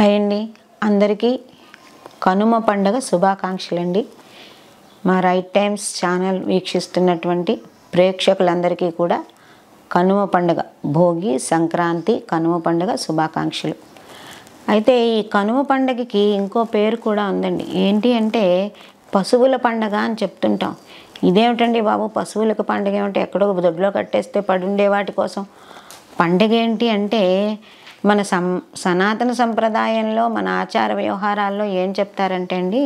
hi అండి అందరికీ కనుమ పండగ శుభాకాంక్షలండి మా రైట్ టైమ్స్ ఛానల్ వీక్షిస్తున్నటువంటి ప్రేక్షకులందరికీ కూడా కనుమ పండుగ భోగి సంక్రాంతి కనుమ పండుగ శుభాకాంక్షలు అయితే ఈ కనుమ పండగకి ఇంకో పేరు కూడా ఉందండి ఏంటి అంటే పశువుల పండగ అని చెప్తుంటాం ఇదేమిటండి బాబు పశువులకు పండగ ఏమిటి ఎక్కడో దొడ్లో కట్టేస్తే పడుండే వాటి కోసం పండగ ఏంటి అంటే మన సం సనాతన సంప్రదాయంలో మన ఆచార వ్యవహారాల్లో ఏం చెప్తారంటే అండి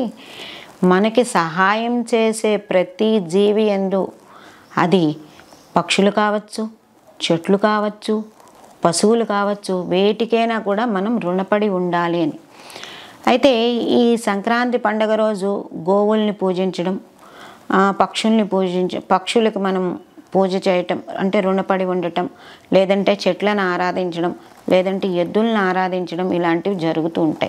మనకి సహాయం చేసే ప్రతి జీవి ఎందు అది పక్షులు కావచ్చు చెట్లు కావచ్చు పశువులు కావచ్చు వేటికైనా కూడా మనం రుణపడి ఉండాలి అని అయితే ఈ సంక్రాంతి పండగ రోజు గోవుల్ని పూజించడం ఆ, పక్షుల్ని పూజించ పక్షులకు మనం పూజ చేయటం అంటే రుణపడి ఉండటం లేదంటే చెట్లను ఆరాధించడం లేదంటే ఎద్దులను ఆరాధించడం ఇలాంటివి జరుగుతూ ఉంటాయి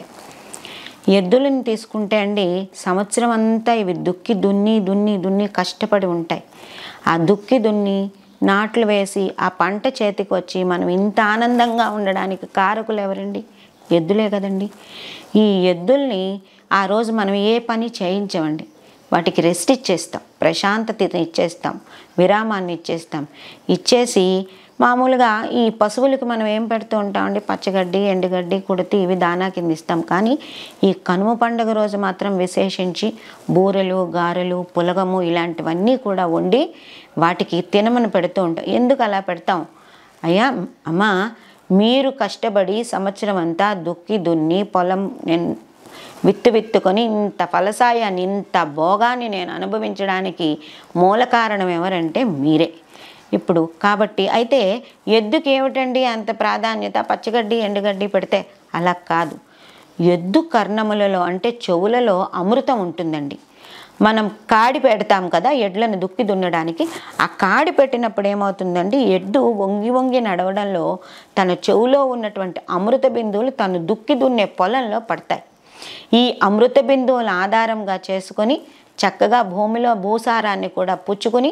ఎద్దులను తీసుకుంటే అండి సంవత్సరం అంతా ఇవి దుక్కి దున్ని దున్ని దున్ని కష్టపడి ఉంటాయి ఆ దుక్కి దున్ని నాట్లు వేసి ఆ పంట చేతికి వచ్చి మనం ఇంత ఆనందంగా ఉండడానికి కారకులు ఎవరండి ఎద్దులే కదండి ఈ ఎద్దుల్ని ఆ రోజు మనం ఏ పని చేయించమండి వాటికి రెస్ట్ ఇచ్చేస్తాం ప్రశాంతత ఇచ్చేస్తాం విరామాన్ని ఇచ్చేస్తాం ఇచ్చేసి మామూలుగా ఈ పశువులకు మనం ఏం పెడుతూ ఉంటామండి పచ్చగడ్డి ఎండుగడ్డి కుడితి ఇవి దానా కింద ఇస్తాం కానీ ఈ కనుమ పండుగ రోజు మాత్రం విశేషించి బూరెలు గారెలు పులగము ఇలాంటివన్నీ కూడా వండి వాటికి తినమని పెడుతూ ఉంటాం ఎందుకు అలా పెడతాం అయ్యా అమ్మా మీరు కష్టపడి సంవత్సరం అంతా దుక్కి దున్ని పొలం నేను విత్తు విత్తుకొని ఇంత ఫలసాయాన్ని ఇంత భోగాన్ని నేను అనుభవించడానికి మూల కారణం ఎవరంటే మీరే ఇప్పుడు కాబట్టి అయితే ఎద్దుకి ఏమిటండి అంత ప్రాధాన్యత పచ్చగడ్డి ఎండుగడ్డి పెడితే అలా కాదు ఎద్దు కర్ణములలో అంటే చెవులలో అమృతం ఉంటుందండి మనం కాడి పెడతాం కదా ఎడ్లను దుక్కి దున్నడానికి ఆ కాడి పెట్టినప్పుడు ఏమవుతుందండి ఎడ్డు వంగి వంగి నడవడంలో తన చెవులో ఉన్నటువంటి అమృత బిందువులు తను దుక్కి దున్నే పొలంలో పడతాయి ఈ అమృత బిందువుల ఆధారంగా చేసుకొని చక్కగా భూమిలో భూసారాన్ని కూడా పుచ్చుకొని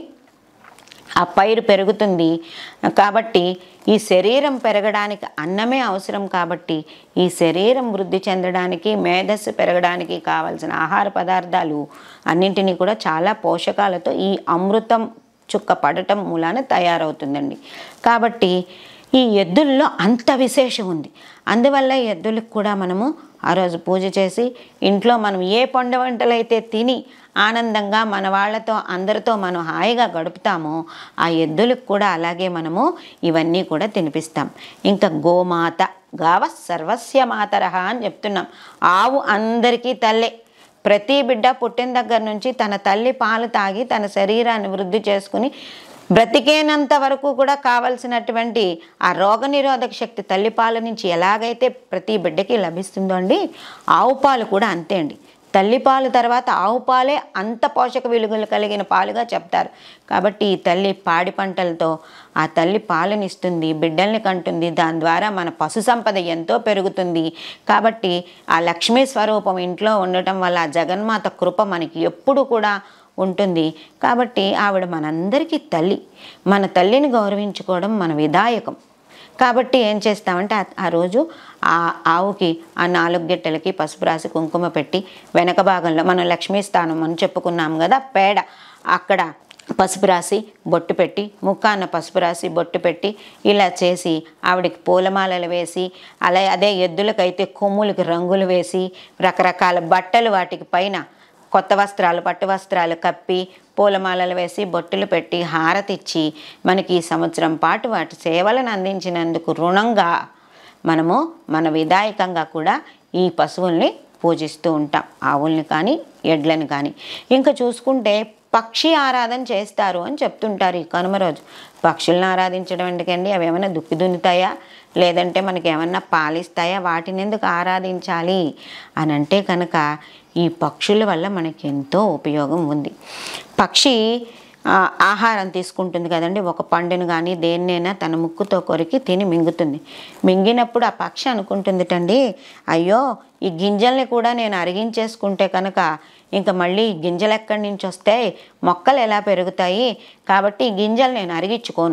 ఆ పైరు పెరుగుతుంది కాబట్టి ఈ శరీరం పెరగడానికి అన్నమే అవసరం కాబట్టి ఈ శరీరం వృద్ధి చెందడానికి మేధస్సు పెరగడానికి కావలసిన ఆహార పదార్థాలు అన్నింటినీ కూడా చాలా పోషకాలతో ఈ అమృతం చుక్క పడటం మూలాన తయారవుతుందండి కాబట్టి ఈ ఎద్దుల్లో అంత విశేషం ఉంది అందువల్ల ఈ ఎద్దులకు కూడా మనము ఆ రోజు పూజ చేసి ఇంట్లో మనం ఏ పండు వంటలైతే తిని ఆనందంగా మన వాళ్ళతో అందరితో మనం హాయిగా గడుపుతామో ఆ ఎద్దులకు కూడా అలాగే మనము ఇవన్నీ కూడా తినిపిస్తాం ఇంకా గోమాత గావ సర్వస్య మాతరహ అని చెప్తున్నాం ఆవు అందరికీ తల్లే ప్రతి బిడ్డ పుట్టిన దగ్గర నుంచి తన తల్లి పాలు తాగి తన శరీరాన్ని వృద్ధి చేసుకుని బ్రతికేనంత వరకు కూడా కావలసినటువంటి ఆ రోగనిరోధక శక్తి తల్లిపాల నుంచి ఎలాగైతే ప్రతి బిడ్డకి లభిస్తుందో అండి ఆవు పాలు కూడా అంతే అండి తల్లిపాలు తర్వాత ఆవు పాలే అంత పోషక విలువలు కలిగిన పాలుగా చెప్తారు కాబట్టి ఈ తల్లి పాడి పంటలతో ఆ తల్లి పాలనిస్తుంది బిడ్డల్ని కంటుంది దాని ద్వారా మన పశు సంపద ఎంతో పెరుగుతుంది కాబట్టి ఆ లక్ష్మీ స్వరూపం ఇంట్లో ఉండటం వల్ల ఆ జగన్మాత కృప మనకి ఎప్పుడు కూడా ఉంటుంది కాబట్టి ఆవిడ మనందరికీ తల్లి మన తల్లిని గౌరవించుకోవడం మన విధాయకం కాబట్టి ఏం చేస్తామంటే ఆ- ఆ రోజు ఆ ఆవుకి ఆ నాలుగు గిట్టెలకి పసుపు రాసి కుంకుమ పెట్టి వెనక భాగంలో మనం లక్ష్మీ స్థానం అని చెప్పుకున్నాం కదా పేడ అక్కడ పసుపు రాసి బొట్టు పెట్టి ముక్కాన పసుపు రాసి బొట్టు పెట్టి ఇలా చేసి ఆవిడకి పూలమాలలు వేసి అలా అదే ఎద్దులకైతే కొమ్ములకి రంగులు వేసి రకరకాల బట్టలు వాటికి పైన కొత్త వస్త్రాలు పట్టు వస్త్రాలు కప్పి పూలమాలలు వేసి బొట్టులు పెట్టి హారతిచ్చి మనకి ఈ సంవత్సరం పాటు వాటి సేవలను అందించినందుకు రుణంగా మనము మన విధాయకంగా కూడా ఈ పశువుల్ని పూజిస్తూ ఉంటాం ఆవుల్ని కానీ ఎడ్లని కానీ ఇంకా చూసుకుంటే పక్షి ఆరాధన చేస్తారు అని చెప్తుంటారు ఈ కనుమ రోజు పక్షులను ఆరాధించడం ఎందుకండి అవి ఏమైనా దుక్కి దున్నుతాయా లేదంటే మనకి ఏమన్నా పాలిస్తాయా వాటిని ఎందుకు ఆరాధించాలి అని అంటే కనుక ఈ పక్షుల వల్ల మనకి ఎంతో ఉపయోగం ఉంది పక్షి ఆ, ఆహారం తీసుకుంటుంది కదండి ఒక పండును కానీ దేన్నైనా తన ముక్కుతో కొరికి తిని మింగుతుంది మింగినప్పుడు ఆ పక్షి అనుకుంటుందిటండి అయ్యో ఈ గింజల్ని కూడా నేను అరిగించేసుకుంటే కనుక ఇంకా మళ్ళీ ఈ గింజలు ఎక్కడి నుంచి వస్తాయి మొక్కలు ఎలా పెరుగుతాయి కాబట్టి ఈ గింజలు నేను అరిగించుకోను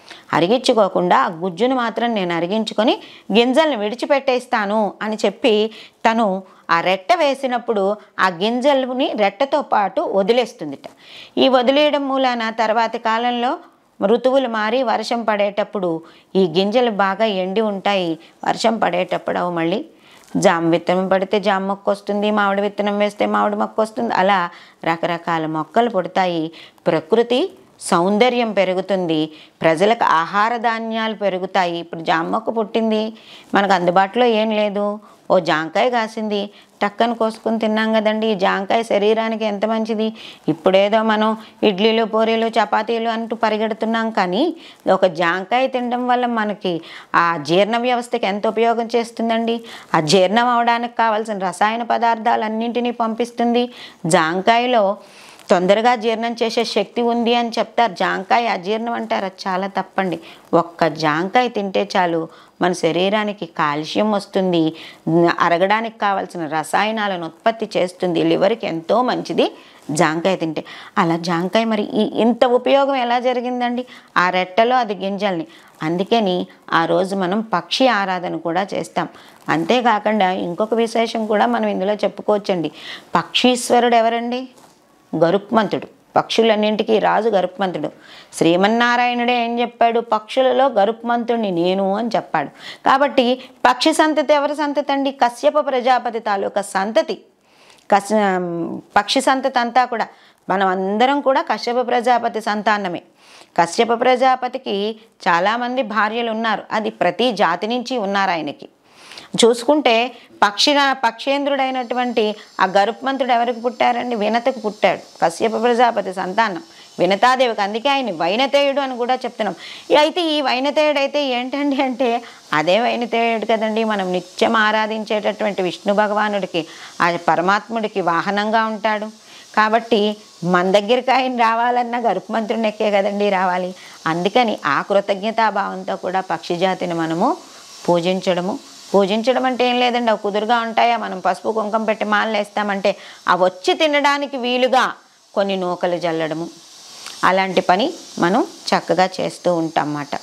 అరిగించుకోకుండా ఆ గుజ్జును మాత్రం నేను అరిగించుకొని గింజల్ని విడిచిపెట్టేస్తాను అని చెప్పి తను ఆ రెట్ట వేసినప్పుడు ఆ గింజల్ని రెట్టతో పాటు వదిలేస్తుందిట ఈ వదిలేయడం మూలాన తర్వాతి కాలంలో ఋతువులు మారి వర్షం పడేటప్పుడు ఈ గింజలు బాగా ఎండి ఉంటాయి వర్షం పడేటప్పుడు అవి మళ్ళీ జామ విత్తనం పడితే జామ మొక్క వస్తుంది మామిడి విత్తనం వేస్తే మామిడి మొక్క వస్తుంది అలా రకరకాల మొక్కలు పుడతాయి ప్రకృతి సౌందర్యం పెరుగుతుంది ప్రజలకు ఆహార ధాన్యాలు పెరుగుతాయి ఇప్పుడు జామ మొక్క పుట్టింది మనకు అందుబాటులో ఏం లేదు ఓ జాంకాయ కాసింది టక్కన కోసుకుని తిన్నాం కదండి ఈ జాంకాయ శరీరానికి ఎంత మంచిది ఇప్పుడేదో మనం ఇడ్లీలు పూరీలు చపాతీలు అంటూ పరిగెడుతున్నాం కానీ ఒక జాంకాయ తినడం వల్ల మనకి ఆ జీర్ణ వ్యవస్థకి ఎంత ఉపయోగం చేస్తుందండి ఆ జీర్ణం అవడానికి కావాల్సిన రసాయన పదార్థాలన్నింటినీ పంపిస్తుంది జాంకాయలో తొందరగా జీర్ణం చేసే శక్తి ఉంది అని చెప్తారు జాంకాయ అజీర్ణం అంటారు అది చాలా తప్పండి ఒక్క జాంకాయ తింటే చాలు మన శరీరానికి కాల్షియం వస్తుంది అరగడానికి కావాల్సిన రసాయనాలను ఉత్పత్తి చేస్తుంది లివర్కి ఎంతో మంచిది జాంకాయ తింటే అలా జాంకాయ మరి ఈ ఇంత ఉపయోగం ఎలా జరిగిందండి ఆ రెట్టలో అది గింజల్ని అందుకని ఆ రోజు మనం పక్షి ఆరాధన కూడా చేస్తాం అంతేకాకుండా ఇంకొక విశేషం కూడా మనం ఇందులో చెప్పుకోవచ్చండి పక్షీశ్వరుడు ఎవరండి గరుత్మంతుడు పక్షులన్నింటికీ రాజు గరుత్మంతుడు శ్రీమన్నారాయణుడే ఏం చెప్పాడు పక్షులలో గరుత్మంతుడిని నేను అని చెప్పాడు కాబట్టి పక్షి సంతతి ఎవరి సంతతి అండి కశ్యప ప్రజాపతి తాలూకా సంతతి కశ పక్షి సంతతి అంతా కూడా మనం అందరం కూడా కశ్యప ప్రజాపతి సంతానమే కశ్యప ప్రజాపతికి చాలామంది భార్యలు ఉన్నారు అది ప్రతి జాతి నుంచి ఉన్నారు ఆయనకి చూసుకుంటే పక్షిగా పక్షేంద్రుడైనటువంటి ఆ గరుత్మంతుడు ఎవరికి పుట్టారండి వినతకు పుట్టాడు కశ్యప ప్రజాపతి సంతానం వినతాదేవికి అందుకే ఆయన వైనతేయుడు అని కూడా చెప్తున్నాం ఈ అయితే ఈ వైనతేయుడు అయితే ఏంటండి అంటే అదే వైనతేయుడు కదండి మనం నిత్యం ఆరాధించేటటువంటి విష్ణు భగవానుడికి ఆ పరమాత్ముడికి వాహనంగా ఉంటాడు కాబట్టి మన దగ్గరికి ఆయన రావాలన్నా గరుత్మంతుడిని ఎక్కే కదండి రావాలి అందుకని ఆ కృతజ్ఞతాభావంతో కూడా పక్షి జాతిని మనము పూజించడము పూజించడం అంటే ఏం లేదండి అవి కుదురుగా ఉంటాయా మనం పసుపు కుంకం పెట్టి మాలలు వేస్తామంటే అవి వచ్చి తినడానికి వీలుగా కొన్ని నూకలు జల్లడము అలాంటి పని మనం చక్కగా చేస్తూ ఉంటాం అన్నమాట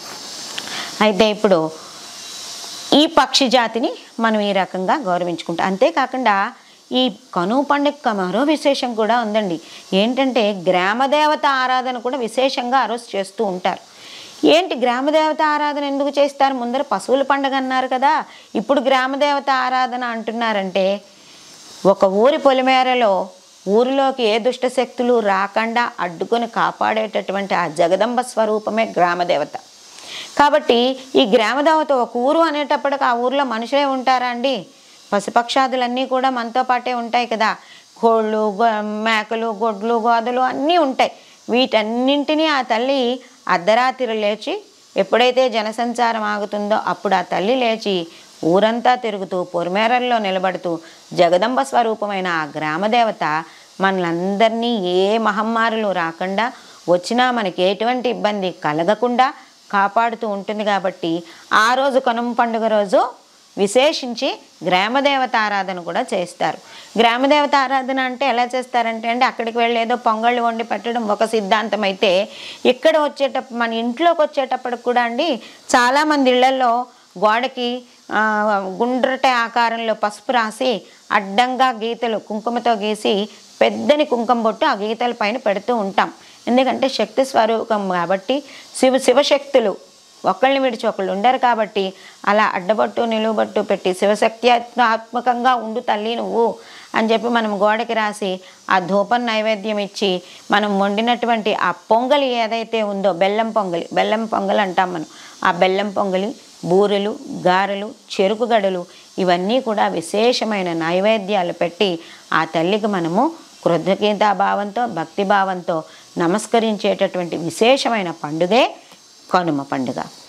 అయితే ఇప్పుడు ఈ పక్షి జాతిని మనం ఈ రకంగా గౌరవించుకుంటాం అంతేకాకుండా ఈ కనుమ పండుగ మరో విశేషం కూడా ఉందండి ఏంటంటే గ్రామదేవత ఆరాధన కూడా విశేషంగా ఆ రోజు చేస్తూ ఉంటారు ఏంటి గ్రామదేవత ఆరాధన ఎందుకు చేస్తారు ముందర పశువుల పండుగ అన్నారు కదా ఇప్పుడు గ్రామదేవత ఆరాధన అంటున్నారంటే ఒక ఊరి పొలిమేరలో ఊరిలోకి ఏ దుష్ట శక్తులు రాకుండా అడ్డుకొని కాపాడేటటువంటి ఆ జగదంబ స్వరూపమే గ్రామదేవత కాబట్టి ఈ గ్రామదేవత ఒక ఊరు అనేటప్పటికి ఆ ఊర్లో మనుషులే ఉంటారా అండి పశుపక్షాదులన్నీ కూడా మనతో పాటే ఉంటాయి కదా కోళ్ళు గొ- మేకలు గొడ్లు గోదలు అన్నీ ఉంటాయి వీటన్నింటినీ ఆ తల్లి అర్ధరాత్రి లేచి ఎప్పుడైతే జనసంచారం ఆగుతుందో అప్పుడు ఆ తల్లి లేచి ఊరంతా తిరుగుతూ పొరిమేరల్లో నిలబడుతూ జగదంబ స్వరూపమైన ఆ గ్రామదేవత మనలందరినీ ఏ మహమ్మారులు రాకుండా వచ్చినా మనకి ఎటువంటి ఇబ్బంది కలగకుండా కాపాడుతూ ఉంటుంది కాబట్టి ఆ రోజు కనుమ పండుగ రోజు విశేషించి గ్రామదేవత ఆరాధన కూడా చేస్తారు గ్రామదేవత ఆరాధన అంటే ఎలా చేస్తారంటే అండి అక్కడికి వెళ్ళి ఏదో పొంగళ్ళు వండి పెట్టడం ఒక సిద్ధాంతం అయితే ఇక్కడ వచ్చేటప్పుడు మన ఇంట్లోకి వచ్చేటప్పటికి కూడా అండి చాలామంది ఇళ్లలో గోడకి ఆ, గుండ్రటి ఆకారంలో పసుపు రాసి అడ్డంగా గీతలు కుంకుమతో గీసి పెద్దని కుంకుమ బొట్టు ఆ గీతల పైన పెడుతూ ఉంటాం ఎందుకంటే శక్తి స్వరూపం కాబట్టి శివ శివశక్తులు ఒకళ్ళని విడిచి ఒకళ్ళు ఉండరు కాబట్టి అలా అడ్డబొట్టు నిలువబొట్టు పెట్టి శివశక్తి ఆత్మకంగా ఉండు తల్లి నువ్వు అని చెప్పి మనం గోడకి రాసి ఆ ధూపం నైవేద్యం ఇచ్చి మనం వండినటువంటి ఆ పొంగలి ఏదైతే ఉందో బెల్లం పొంగలి బెల్లం పొంగలి అంటాం మనం ఆ బెల్లం పొంగలి బూరెలు గారెలు చెరుకు గడలు ఇవన్నీ కూడా విశేషమైన నైవేద్యాలు పెట్టి ఆ తల్లికి మనము కృతజ్ఞతాభావంతో భక్తిభావంతో నమస్కరించేటటువంటి విశేషమైన పండుగే కనుమ పండుగ